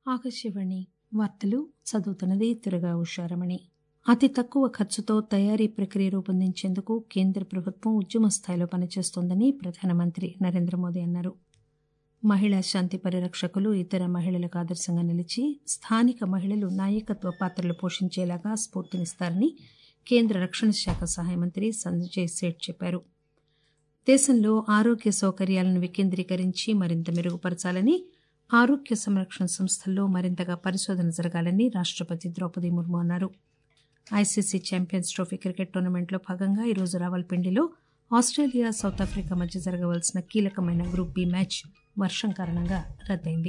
ఆకాశవాణి వార్తలు చదువుతున్నది తురగా ఉషారమణి అతి తక్కువ ఖర్చుతో తయారీ ప్రక్రియ రూపొందించేందుకు కేంద్ర ప్రభుత్వం ఉద్యమ స్థాయిలో పనిచేస్తోందని ప్రధానమంత్రి నరేంద్ర మోదీ అన్నారు మహిళా శాంతి పరిరక్షకులు ఇతర మహిళలకు ఆదర్శంగా నిలిచి స్థానిక మహిళలు నాయకత్వ పాత్రలు పోషించేలాగా స్ఫూర్తినిస్తారని కేంద్ర రక్షణ శాఖ సహాయ మంత్రి సంజయ్ సేఠ్ చెప్పారు దేశంలో ఆరోగ్య సౌకర్యాలను వికేంద్రీకరించి మరింత మెరుగుపరచాలని ఆరోగ్య సంరక్షణ సంస్థల్లో మరింతగా పరిశోధన జరగాలని రాష్టపతి ద్రౌపది ముర్ము అన్నారు ఐసీసీ ఛాంపియన్స్ ట్రోఫీ క్రికెట్ టోర్నమెంట్లో భాగంగా ఈరోజు రావల్పిండిలో ఆస్ట్రేలియా సౌత్ ఆఫ్రికా మధ్య జరగవలసిన కీలకమైన గ్రూప్ బి మ్యాచ్ వర్షం కారణంగా రద్దయింది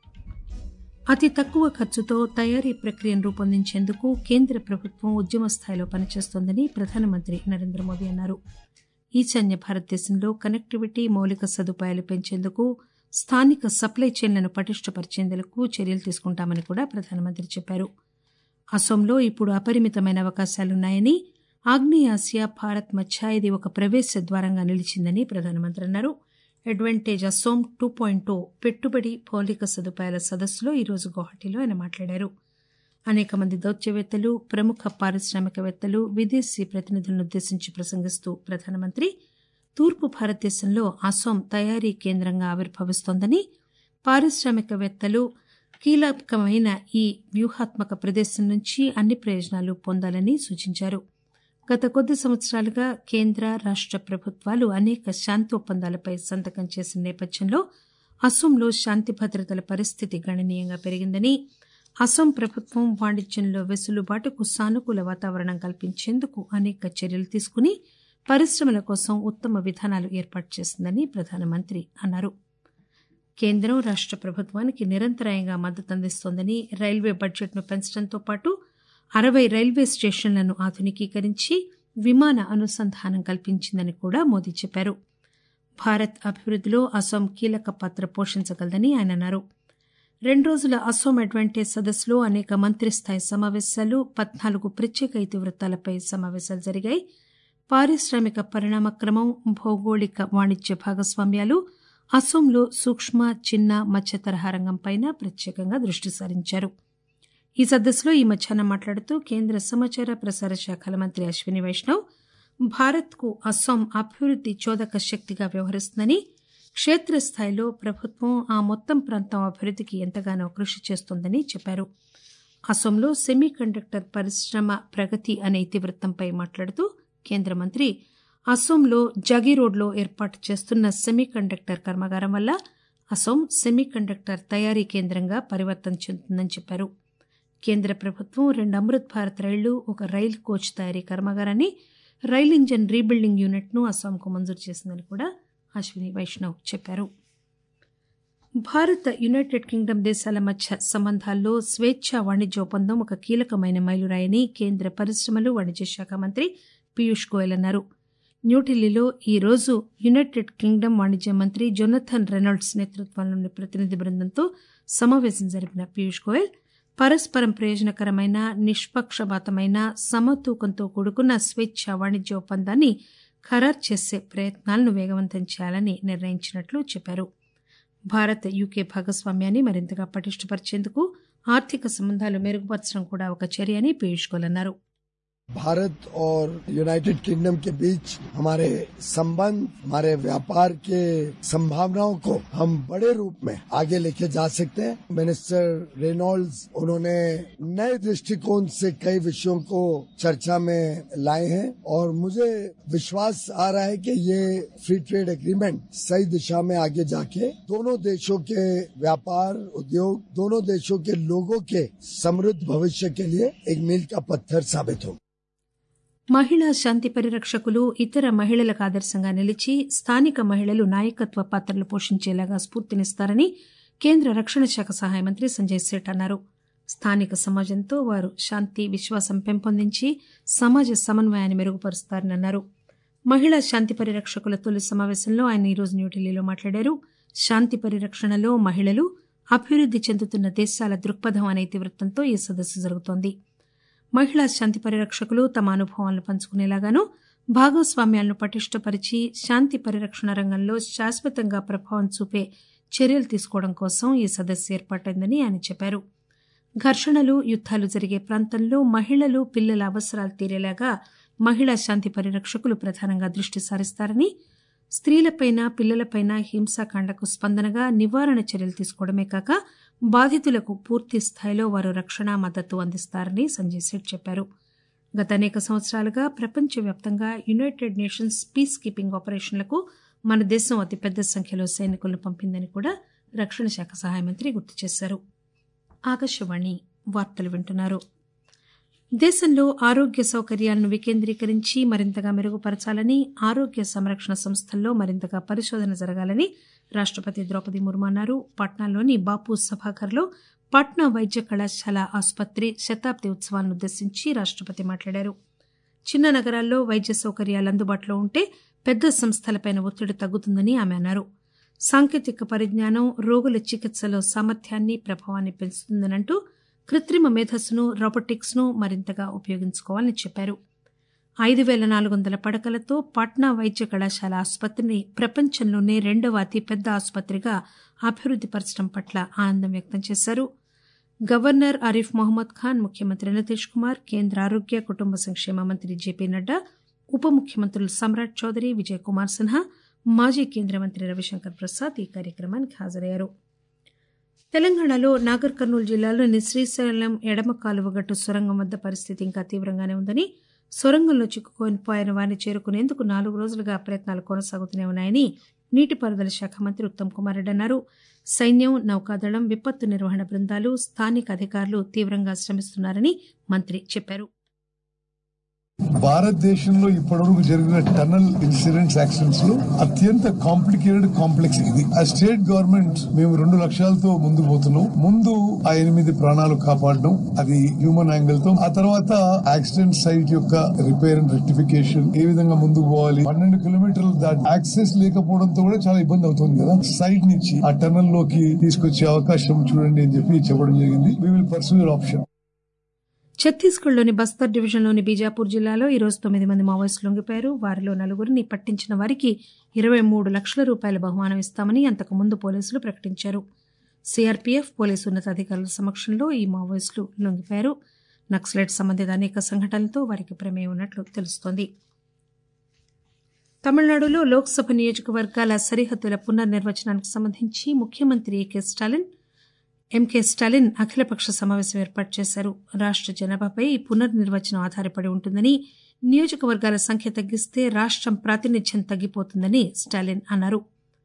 అతి తక్కువ ఖర్చుతో తయారీ ప్రక్రియను రూపొందించేందుకు కేంద్ర ప్రభుత్వం ఉద్యమ స్థాయిలో పనిచేస్తోందని ప్రధానమంత్రి నరేంద్ర మోదీ అన్నారు ఈశాన్య భారతదేశంలో కనెక్టివిటీ మౌలిక సదుపాయాలు పెంచేందుకు స్థానిక సప్లై చైన్లను పటిష్టపరిచేందుకు చర్యలు తీసుకుంటామని కూడా ప్రధానమంత్రి చెప్పారు అసోంలో ఇప్పుడు అపరిమితమైన అవకాశాలున్నాయని ఆగ్నేయాసియా భారత్ మధ్య ఇది ఒక ప్రవేశ ద్వారంగా నిలిచిందని ప్రధానమంత్రి అన్నారు అడ్వాంటేజ్ అసోం టూ పాయింట్ పెట్టుబడి మౌలిక సదుపాయాల సదస్సులో ఈరోజు గౌహటిలో ఆయన మాట్లాడారు అనేక మంది దౌత్యవేత్తలు ప్రముఖ పారిశ్రామికవేత్తలు విదేశీ ప్రతినిధులను ఉద్దేశించి ప్రసంగిస్తూ ప్రధానమంత్రి తూర్పు భారతదేశంలో అసోం తయారీ కేంద్రంగా ఆవిర్భవిస్తోందని పారిశ్రామికవేత్తలు కీలకమైన ఈ వ్యూహాత్మక ప్రదేశం నుంచి అన్ని ప్రయోజనాలు పొందాలని సూచించారు గత కొద్ది సంవత్సరాలుగా కేంద్ర రాష్ట ప్రభుత్వాలు అనేక శాంతి ఒప్పందాలపై సంతకం చేసిన నేపథ్యంలో అసోంలో శాంతి భద్రతల పరిస్థితి గణనీయంగా పెరిగిందని అసోం ప్రభుత్వం వాణిజ్యంలో వెసులుబాటుకు సానుకూల వాతావరణం కల్పించేందుకు అనేక చర్యలు తీసుకుని పరిశ్రమల కోసం ఉత్తమ విధానాలు ఏర్పాటు చేసిందని ప్రధానమంత్రి అన్నారు కేంద్రం రాష్ట ప్రభుత్వానికి నిరంతరాయంగా మద్దతు అందిస్తోందని రైల్వే బడ్జెట్ను పెంచడంతో పాటు అరవై రైల్వే స్టేషన్లను ఆధునికీకరించి విమాన అనుసంధానం కల్పించిందని కూడా మోదీ చెప్పారు భారత్ అభివృద్దిలో అసోం కీలక పాత్ర పోషించగలదని ఆయన అన్నారు రెండు రోజుల అసోం అడ్వాంటేజ్ సదస్సులో అనేక మంత్రిస్థాయి సమావేశాలు పద్నాలుగు ప్రత్యేక ఇతివృత్తాలపై సమావేశాలు జరిగాయి పారిశ్రామిక పరిణామక్రమం భౌగోళిక వాణిజ్య భాగస్వామ్యాలు అసోంలో సూక్ష్మ చిన్న మధ్య తరహా రంగంపై ప్రత్యేకంగా దృష్టి సారించారు ఈ సదస్సులో ఈ మధ్యాహ్నం మాట్లాడుతూ కేంద్ర సమాచార ప్రసార శాఖల మంత్రి అశ్విని వైష్ణవ్ భారత్కు అస్సాం అభివృద్ది చోదక శక్తిగా వ్యవహరిస్తుందని క్షేత్రస్థాయిలో ప్రభుత్వం ఆ మొత్తం ప్రాంతం అభివృద్దికి ఎంతగానో కృషి చేస్తోందని చెప్పారు అసోంలో సెమీ కండక్టర్ పరిశ్రమ ప్రగతి అనే ఇతివృత్తంపై మాట్లాడుతూ కేంద్ర మంత్రి అసోంలో జగీరోడ్లో ఏర్పాటు చేస్తున్న సెమీ కండక్టర్ కర్మాగారం వల్ల అసోం సెమీ కండక్టర్ తయారీ కేంద్రంగా పరివర్తన చెందుతుందని చెప్పారు కేంద్ర ప్రభుత్వం రెండు అమృత్ భారత్ రైళ్లు ఒక రైలు కోచ్ తయారీ కర్మాగారాన్ని రైల్ ఇంజన్ రీబిల్డింగ్ యూనిట్ ను అస్సాంకు మంజూరు చేసిందని కూడా అశ్విని వైష్ణవ్ చెప్పారు భారత్ యునైటెడ్ కింగ్డమ్ దేశాల మధ్య సంబంధాల్లో స్వేచ్ఛా వాణిజ్య ఒప్పందం ఒక కీలకమైన మైలురాయని కేంద్ర పరిశ్రమలు వాణిజ్య శాఖ మంత్రి పీయూష్ గోయల్ అన్నారు న్యూఢిల్లీలో ఈ రోజు యునైటెడ్ కింగ్డమ్ వాణిజ్య మంత్రి జొనథన్ రెనాల్డ్స్ నేతృత్వంలోని ప్రతినిధి బృందంతో సమావేశం జరిపిన పీయూష్ గోయల్ పరస్పరం ప్రయోజనకరమైన నిష్పక్షపాతమైన సమతూకంతో కూడుకున్న స్వేచ్ఛ వాణిజ్య ఒప్పందాన్ని ఖరారు చేసే ప్రయత్నాలను వేగవంతం చేయాలని నిర్ణయించినట్లు చెప్పారు భారత్ యూకే భాగస్వామ్యాన్ని మరింతగా పటిష్టపరిచేందుకు ఆర్థిక సంబంధాలు మెరుగుపరచడం కూడా ఒక చర్య అని పీయూష్ గోయల్ అన్నారు भारत और यूनाइटेड किंगडम के बीच हमारे संबंध हमारे व्यापार के संभावनाओं को हम बड़े रूप में आगे लेके जा सकते हैं मिनिस्टर रेनॉल्ड्स उन्होंने नए दृष्टिकोण से कई विषयों को चर्चा में लाए हैं और मुझे विश्वास आ रहा है कि ये फ्री ट्रेड एग्रीमेंट सही दिशा में आगे जाके दोनों देशों के व्यापार उद्योग दोनों देशों के लोगों के समृद्ध भविष्य के लिए एक मील का पत्थर साबित होगा మహిళా శాంతి పరిరక్షకులు ఇతర మహిళలకు ఆదర్శంగా నిలిచి స్థానిక మహిళలు నాయకత్వ పాత్రలు పోషించేలాగా స్ఫూర్తినిస్తారని కేంద్ర రక్షణ శాఖ సహాయ మంత్రి సంజయ్ సేఠ్ అన్నారు స్థానిక సమాజంతో వారు శాంతి విశ్వాసం పెంపొందించి సమాజ సమన్వయాన్ని మెరుగుపరుస్తారని అన్నారు మహిళా శాంతి పరిరక్షకుల తొలి సమావేశంలో ఆయన ఈరోజు న్యూఢిల్లీలో మాట్లాడారు శాంతి పరిరక్షణలో మహిళలు అభివృద్ది చెందుతున్న దేశాల దృక్పథం అనే ఇతివృత్తంతో ఈ సదస్సు జరుగుతోంది మహిళా శాంతి పరిరక్షకులు తమ అనుభవాలను పంచుకునేలాగాను భాగస్వామ్యాలను పటిష్టపరిచి శాంతి పరిరక్షణ రంగంలో శాశ్వతంగా ప్రభావం చూపే చర్యలు తీసుకోవడం కోసం ఈ సదస్సు ఏర్పాటైందని ఆయన చెప్పారు ఘర్షణలు యుద్దాలు జరిగే ప్రాంతంలో మహిళలు పిల్లల అవసరాలు తీరేలాగా మహిళా శాంతి పరిరక్షకులు ప్రధానంగా దృష్టి సారిస్తారని స్త్రీలపైన పిల్లలపైన హింసాకాండకు స్పందనగా నివారణ చర్యలు తీసుకోవడమే కాక బాధితులకు పూర్తి స్థాయిలో వారు రక్షణ మద్దతు అందిస్తారని సంజయ్ సేఠ్ చెప్పారు గత అనేక సంవత్సరాలుగా ప్రపంచవ్యాప్తంగా యునైటెడ్ నేషన్స్ పీస్ కీపింగ్ ఆపరేషన్లకు మన దేశం అతిపెద్ద సంఖ్యలో సైనికులను పంపిందని కూడా రక్షణ శాఖ సహాయ మంత్రి గుర్తు చేశారు ఆకాశవాణి వార్తలు వింటున్నారు దేశంలో ఆరోగ్య సౌకర్యాలను వికేంద్రీకరించి మరింతగా మెరుగుపరచాలని ఆరోగ్య సంరక్షణ సంస్థల్లో మరింతగా పరిశోధన జరగాలని రాష్టపతి ద్రౌపది ముర్ము అన్నారు పాట్నాలోని బాపు సభాఘర్లో పాట్నా వైద్య కళాశాల ఆసుపత్రి శతాబ్ది ఉత్సవాలను ఉద్దేశించి రాష్టపతి మాట్లాడారు చిన్న నగరాల్లో వైద్య సౌకర్యాలు అందుబాటులో ఉంటే పెద్ద సంస్థలపై ఒత్తిడి తగ్గుతుందని ఆమె అన్నారు సాంకేతిక పరిజ్ఞానం రోగుల చికిత్సలో సామర్థ్యాన్ని ప్రభావాన్ని పెంచుతుందని అంటూ కృత్రిమ మేధస్సును రోబోటిక్స్ ను మరింతగా ఉపయోగించుకోవాలని చెప్పారు ఐదు పేల నాలుగు వందల పడకలతో పాట్నా వైద్య కళాశాల ఆసుపత్రిని ప్రపంచంలోనే రెండవ అతిపెద్ద ఆసుపత్రిగా అభివృద్ది పరచడం పట్ల ఆనందం వ్యక్తం చేశారు గవర్నర్ ఆరిఫ్ మహమ్మద్ ఖాన్ ముఖ్యమంత్రి నితీష్ కుమార్ కేంద్ర ఆరోగ్య కుటుంబ సంక్షేమ మంత్రి జేపీ నడ్డా ఉప ముఖ్యమంత్రులు సమ్రాట్ చౌదరి విజయ్ కుమార్ సిన్హా మాజీ కేంద్ర మంత్రి రవిశంకర్ ప్రసాద్ ఈ కార్యక్రమానికి హాజరయ్యారు తెలంగాణలో నాగర్ కర్నూలు జిల్లాలోని శ్రీశైలం ఎడమ కాలువగట్టు సొరంగం వద్ద పరిస్థితి ఇంకా తీవ్రంగానే ఉందని సొరంగంలో చిక్కుకోనిపోయిన వారిని చేరుకునేందుకు నాలుగు రోజులుగా ప్రయత్నాలు కొనసాగుతూనే ఉన్నాయని నీటిపారుదల శాఖ మంత్రి ఉత్తమ్ కుమార్ రెడ్డి అన్నారు సైన్యం నౌకాదళం విపత్తు నిర్వహణ బృందాలు స్థానిక అధికారులు తీవ్రంగా శ్రమిస్తున్నారని మంత్రి చెప్పారు భారతదేశంలో ఇప్పటివరకు జరిగిన టనల్ ఇన్సిడెంట్స్ యాక్సిడెంట్స్ లో అత్యంత కాంప్లికేటెడ్ కాంప్లెక్స్ ఇది ఆ స్టేట్ గవర్నమెంట్ మేము రెండు లక్ష్యాలతో ముందు పోతున్నాం ముందు ఆ ఎనిమిది ప్రాణాలు కాపాడడం అది హ్యూమన్ యాంగిల్ తో ఆ తర్వాత యాక్సిడెంట్ సైట్ యొక్క రిపేర్ అండ్ రెక్టిఫికేషన్ ఏ విధంగా ముందుకు పోవాలి పన్నెండు కిలోమీటర్లు దాటి యాక్సెస్ లేకపోవడంతో కూడా చాలా ఇబ్బంది అవుతుంది కదా సైట్ నుంచి ఆ టనల్ లోకి తీసుకొచ్చే అవకాశం చూడండి అని చెప్పి చెప్పడం జరిగింది వీ విల్ పర్సూ ఆప్షన్ ఛత్తీస్గఢ్లోని బస్తర్ డివిజన్లోని బీజాపూర్ జిల్లాలో ఈ రోజు తొమ్మిది మంది మావోయిస్టులు లొంగిపోయారు వారిలో నలుగురిని పట్టించిన వారికి ఇరవై మూడు లక్షల రూపాయల బహుమానం ఇస్తామని అంతకుముందు పోలీసులు ప్రకటించారు సీఆర్పీఎఫ్ పోలీసు ఉన్నతాధికారుల సమక్షంలో ఈ మావోయిస్టులు లొంగిపోయారు నక్సలైట్ సంబంధిత అనేక సంఘటనలతో వారికి ప్రమేయం ఉన్నట్లు తెలుస్తోంది తమిళనాడులో లోక్సభ నియోజకవర్గాల సరిహద్దుల పునర్నిర్వచనానికి సంబంధించి ముఖ్యమంత్రి కె స్టాలిన్ ఎంకే స్టాలిన్ అఖిలపక్ష సమావేశం ఏర్పాటు చేశారు రాష్ట జనాభాపై ఈ పునర్నిర్వచనం ఆధారపడి ఉంటుందని నియోజకవర్గాల సంఖ్య తగ్గిస్తే రాష్టం ప్రాతినిధ్యం తగ్గిపోతుందని స్టాలిన్ అన్నారు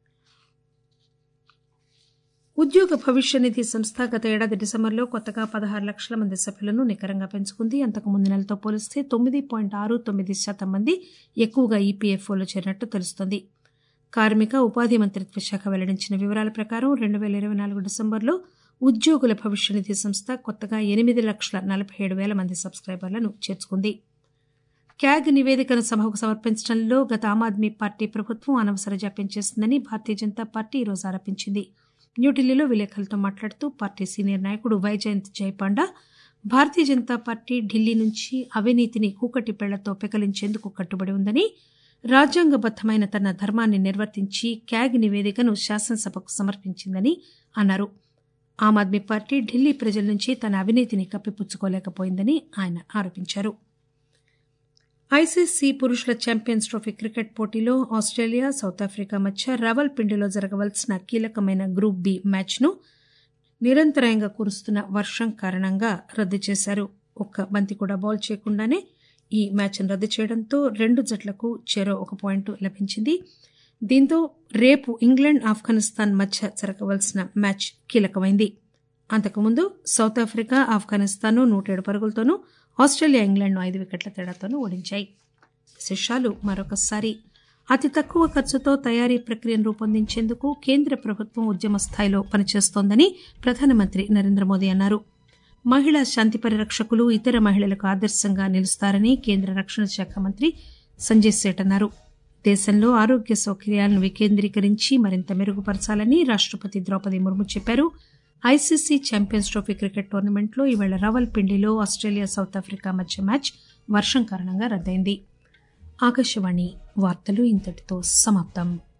ఉద్యోగ భవిష్య నిధి సంస్థ గత ఏడాది డిసెంబర్లో కొత్తగా పదహారు లక్షల మంది సభ్యులను నికరంగా పెంచుకుంది అంతకు ముందు నెలతో పోలిస్తే తొమ్మిది పాయింట్ ఆరు తొమ్మిది శాతం మంది ఎక్కువగా ఈపీఎఫ్ఓలో చేరినట్టు తెలుస్తోంది కార్మిక ఉపాధి మంత్రిత్వ శాఖ వెల్లడించిన వివరాల ప్రకారం రెండు పేల ఇరవై నాలుగు డిసెంబర్లో ఉద్యోగుల భవిష్య నిధి సంస్థ కొత్తగా ఎనిమిది లక్షల నలభై ఏడు వేల మంది సబ్స్క్రైబర్లను చేర్చుకుంది క్యాగ్ నివేదికను సభకు సమర్పించడంలో గత ఆమ్ ఆద్మీ పార్టీ ప్రభుత్వం అనవసర జాప్యం చేసిందని భారతీయ జనతా పార్టీ ఈరోజు ఆరోపించింది న్యూఢిల్లీలో విలేకరులతో మాట్లాడుతూ పార్టీ సీనియర్ నాయకుడు వైజయంత్ జయపాండా భారతీయ జనతా పార్టీ ఢిల్లీ నుంచి అవినీతిని కూకటి పేళ్లతో పెకలించేందుకు కట్టుబడి ఉందని రాజ్యాంగబద్దమైన తన ధర్మాన్ని నిర్వర్తించి క్యాగ్ నివేదికను శాసనసభకు సమర్పించిందని అన్నారు ఆమ్ ఆద్మీ పార్టీ ఢిల్లీ ప్రజల నుంచి తన అవినీతిని కప్పిపుచ్చుకోలేకపోయిందని ఆయన ఆరోపించారు ఐసీసీ పురుషుల ఛాంపియన్స్ ట్రోఫీ క్రికెట్ పోటీలో ఆస్ట్రేలియా సౌత్ ఆఫ్రికా మధ్య రావల్పిండిలో జరగవలసిన కీలకమైన గ్రూప్ బి మ్యాచ్ను నిరంతరాయంగా కురుస్తున్న వర్షం కారణంగా రద్దు చేశారు ఒక్క బంతి కూడా బౌల్ చేయకుండానే ఈ మ్యాచ్ను రద్దు చేయడంతో రెండు జట్లకు చెరో ఒక పాయింట్ లభించింది దీంతో రేపు ఇంగ్లాండ్ ఆఫ్ఘనిస్తాన్ మధ్య జరగవలసిన మ్యాచ్ కీలకమైంది అంతకుముందు సౌత్ ఆఫ్రికా ఆఫ్ఘనిస్తాన్ నూట ఏడు పరుగులతోనూ ఆస్ట్రేలియా ఇంగ్లాండ్ను ఐదు వికెట్ల తేడాతోనూ ఓడించాయి విశేషాలు మరొకసారి అతి తక్కువ ఖర్చుతో తయారీ ప్రక్రియను రూపొందించేందుకు కేంద్ర ప్రభుత్వం ఉద్యమ స్థాయిలో పనిచేస్తోందని ప్రధానమంత్రి నరేంద్ర మోదీ అన్నారు మహిళా శాంతి పరిరక్షకులు ఇతర మహిళలకు ఆదర్శంగా నిలుస్తారని కేంద్ర రక్షణ శాఖ మంత్రి సంజయ్ సేఠ్ అన్నారు దేశంలో ఆరోగ్య సౌకర్యాలను వికేంద్రీకరించి మరింత మెరుగుపరచాలని రాష్టపతి ద్రౌపది ముర్ము చెప్పారు ఐసీసీ ఛాంపియన్స్ ట్రోఫీ క్రికెట్ టోర్నమెంట్లో ఈవేళ రావల్పిండిలో ఆస్ట్రేలియా సౌత్ ఆఫ్రికా మధ్య మ్యాచ్ వర్షం కారణంగా రద్దయింది ఆకాశవాణి వార్తలు ఇంతటితో సమాప్తం